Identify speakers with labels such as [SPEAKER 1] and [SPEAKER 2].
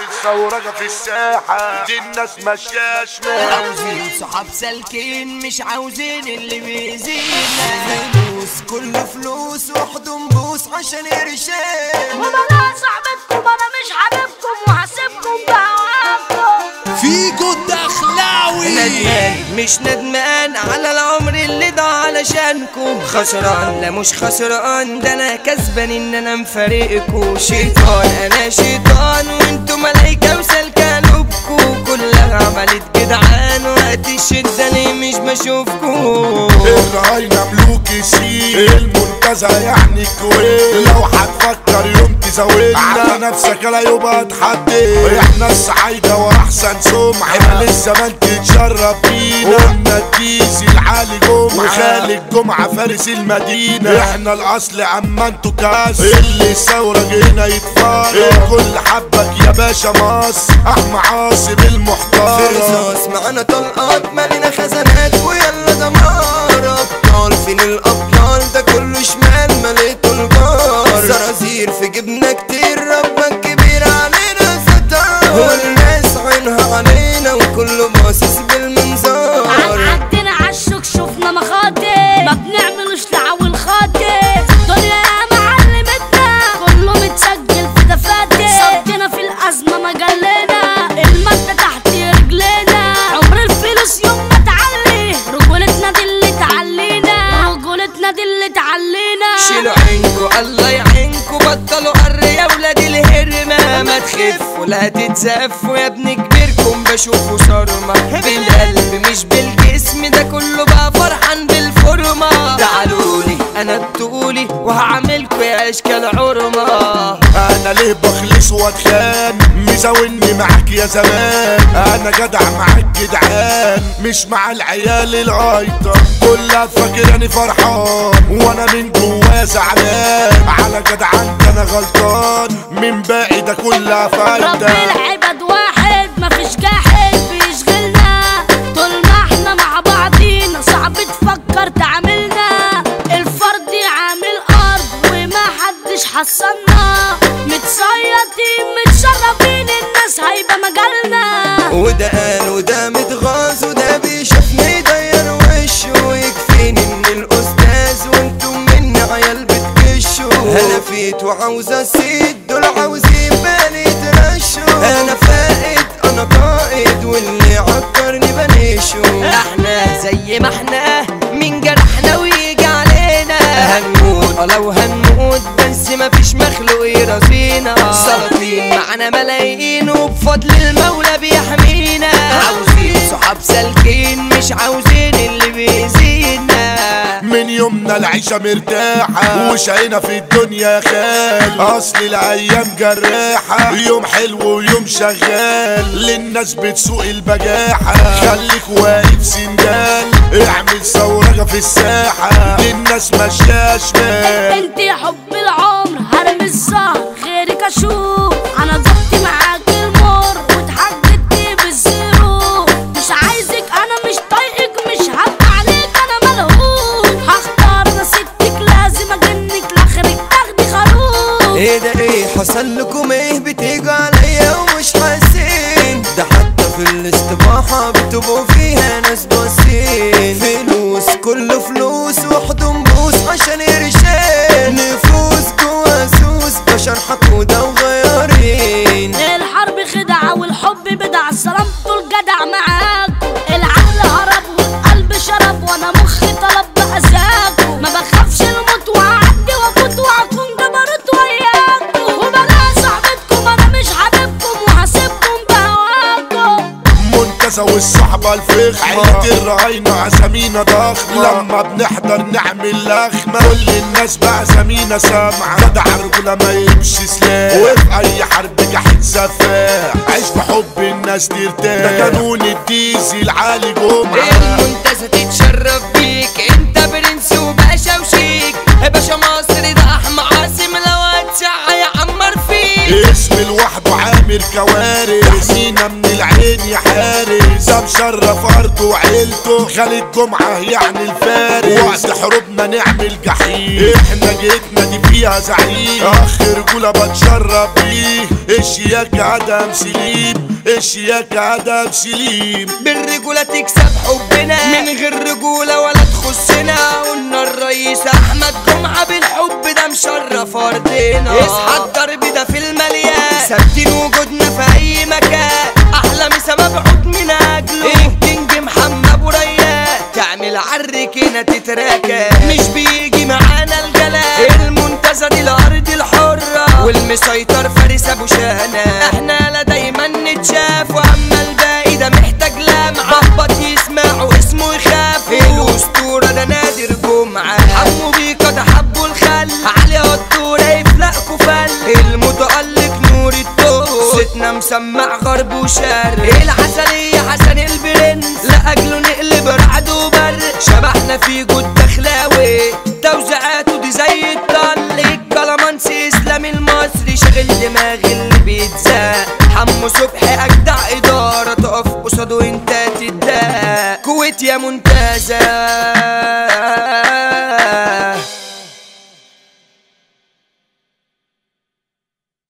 [SPEAKER 1] ثورة في الساحة دي الناس ماشية شمال
[SPEAKER 2] عاوزين صحاب سالكين مش عاوزين اللي بيزيدنا فلوس كله فلوس وحدهم بوس عشان قرشين
[SPEAKER 3] وما انا صاحبتكم انا مش حبيبكم وهسيبكم بهواكم
[SPEAKER 4] فيجو الدخلاوي
[SPEAKER 2] ندمان مش ندمان على العمر اللي ضاع علشانكم خسران لا مش خسران ده انا كسبان ان انا مفارقكوا شيطان انا شيطان وانتوا ملايكة وسلكانوبكوا كلها عملت جدعان وقت الشدة ليه مش بشوفكوا
[SPEAKER 1] الرهاينة ملوك السين المنتزه يعني الكويت لو هتفكر يوم تزودنا على نفسك لا يبقى تحدي احنا السعايدة واحسن سمعة احنا لسه ما انت تشرب بينا قلنا الديزي العالي جمعة وخالد جمعة فارس المدينة احنا الاصل اما انتوا كاس اللي ثورة جينا يتفارق كل حبك يا باشا مصر احمى عاصم المحترم
[SPEAKER 2] رصاص معانا طلقات مالنا خزانات ويلا دمار ابطال فين الابطال ده كله شمال مليته الجار زرازير في جبنا كتير ربك كبير علينا ستار والناس عينها علينا وكله باصص بالمنظار
[SPEAKER 3] عدينا عالشوك شفنا مخاطر ما بنعملوش دعوة الخاطر دنيا يا معلمتنا كله متسجل في دفاتر صدينا في الأزمة مجلنا المادة تحت رجلنا عمر الفلوس يوم ما تعلي رجولتنا دي اللي تعلينا رجولتنا دي اللي تعلينا
[SPEAKER 2] شيلوا عينكوا الله يعينكوا بطلوا قر يا ولاد الهرمة ما تخفوا لا تتزفوا يا ابن كبيركم بشوفوا صرمة بالقلب مش بالجسم ده كله بقى فرحان بالفورمة تعالولي انا الطولي وهعملكوا يا اشكال عرمة
[SPEAKER 1] انا ليه بخلص واتخان مزاولني معاك يا زمان انا جدع معاك جدعان مش مع العيال الغايطة كلها فاكراني فرحان وانا من جوا زعلان على جدعان انا غلطان من باقي ده كلها
[SPEAKER 3] رب
[SPEAKER 1] فايدة
[SPEAKER 3] العباد واحد مفيش جاحد بيشغلنا طول ما احنا مع بعضينا صعب تفكر تعاملنا الفرد عامل ارض وما حدش حصلنا متصيطين متشرفين الناس هيبقى مجالنا
[SPEAKER 2] وده قال وده متغاظ وده بيشوفني يدير وشه ويكفيني ان الاستاذ وانتم مني عيال بتكشوا انا فيت وعاوز اسيد دول عاوزين بالي يترشوا انا فائد انا قائد واللي عكرني بنيشه احنا زي ما احنا مين جرحنا ويجي علينا هنموت اه لو هنموت بس مفيش مخلوق يرضينا سلاطين معانا ملايين وبفضل المولى بيحمينا عاوزين صحاب سالكين مش عاوزين اللي بيزيدنا
[SPEAKER 1] من يومنا العيشة مرتاحة وشقينا في الدنيا خال أصل الأيام جراحة يوم حلو ويوم شغال للناس بتسوق البجاحة خليك واقف سندال اعمل ثورة في الساحة للناس ماشية شمال
[SPEAKER 3] انت يا حب العمر هرم الزهر غيرك اشوف انا ضغطي معاك المر واتحججت بالزيرو مش عايزك انا مش طايقك مش هبقى عليك انا ملهوف هختار انا ستك لازم اجنك لاخرك تاخدي خروف
[SPEAKER 2] ايه ده ايه حصل لكم ايه بتيجوا عليا ومش حاسين ده حتى في الاستباحة بتبقوا فيها ناس باصين فلوس كله فلوس وحدهم بوس عشان قرشين نفوس جوا سوس بشر حقودة وغيارين
[SPEAKER 3] الحرب خدعة والحب بدع سلامته الجدع معاكم العقل هرب والقلب شرب وانا مخي طلب بأذاكم ما بخافش الموت وهعدي وافوت وهكون جبروت وياكم وبلا صاحبتكم انا مش حبيبكم وهسيبكم بهواكم
[SPEAKER 1] منتزه والصحبة الفخمة عيلة الرهاينة أسامينا ضخمة لما بنحضر نعمل لخمة كل الناس بقى سمينا سامعة جدع رجولة ما يمشي سلاح وفي أي حرب جحيد سفاح عيش بحب الناس ترتاح ده قانون الديزي العالي جمعة
[SPEAKER 2] المنتزه تتشرف بيك انت برنس وباشا وشيك باشا مصري ده احمى عاصم لو هتسعى يعمر فيك
[SPEAKER 1] اسم لوحده عامل كوارث تحمينا من العين يا حارس دم مشرف ارضه وعيلته خالد جمعة يعني الفارس وقت حروبنا نعمل جحيم احنا جيتنا دي فيها زعيم اخ رجولة بتشرف بيه الشياكة ادم سليم الشياكة ادم سليم
[SPEAKER 2] بالرجولة تكسب حبنا من غير رجولة ولا تخصنا قلنا الرئيس احمد جمعة بالحب ده مشرف ارضنا اصحى الضرب ده في المليان ثابتين وجودنا في اي مكان احلى مسا مبعوث من اجله الكينج محمد ابو ريان تعمل عركنا تتراكى مش بيجي معانا الجلال المنتزه دي الارض الحرة والمسيطر فارس ابو شهنة احنا لا دايما نتشاف واما الباقي ده محتاج لمعة بابط يسمعوا اسمه يخاف الاسطورة ده نادر جمعة حمو بيكا ده حبوا الخل علي الدورة يفلقكوا فل المتألق نور الدور صوتنا مسمع غرب وشرق العسلية حسن البرنس لأجله نقلب رعد وبر شبحنا في جود دخلاوي توزيعاته دي زي الطل الكلامانسي اسلامي المصري شغل دماغ اللي بيتزاق حمو صبحي اجدع اداره تقف قصاده انت تداق كويت يا منتزه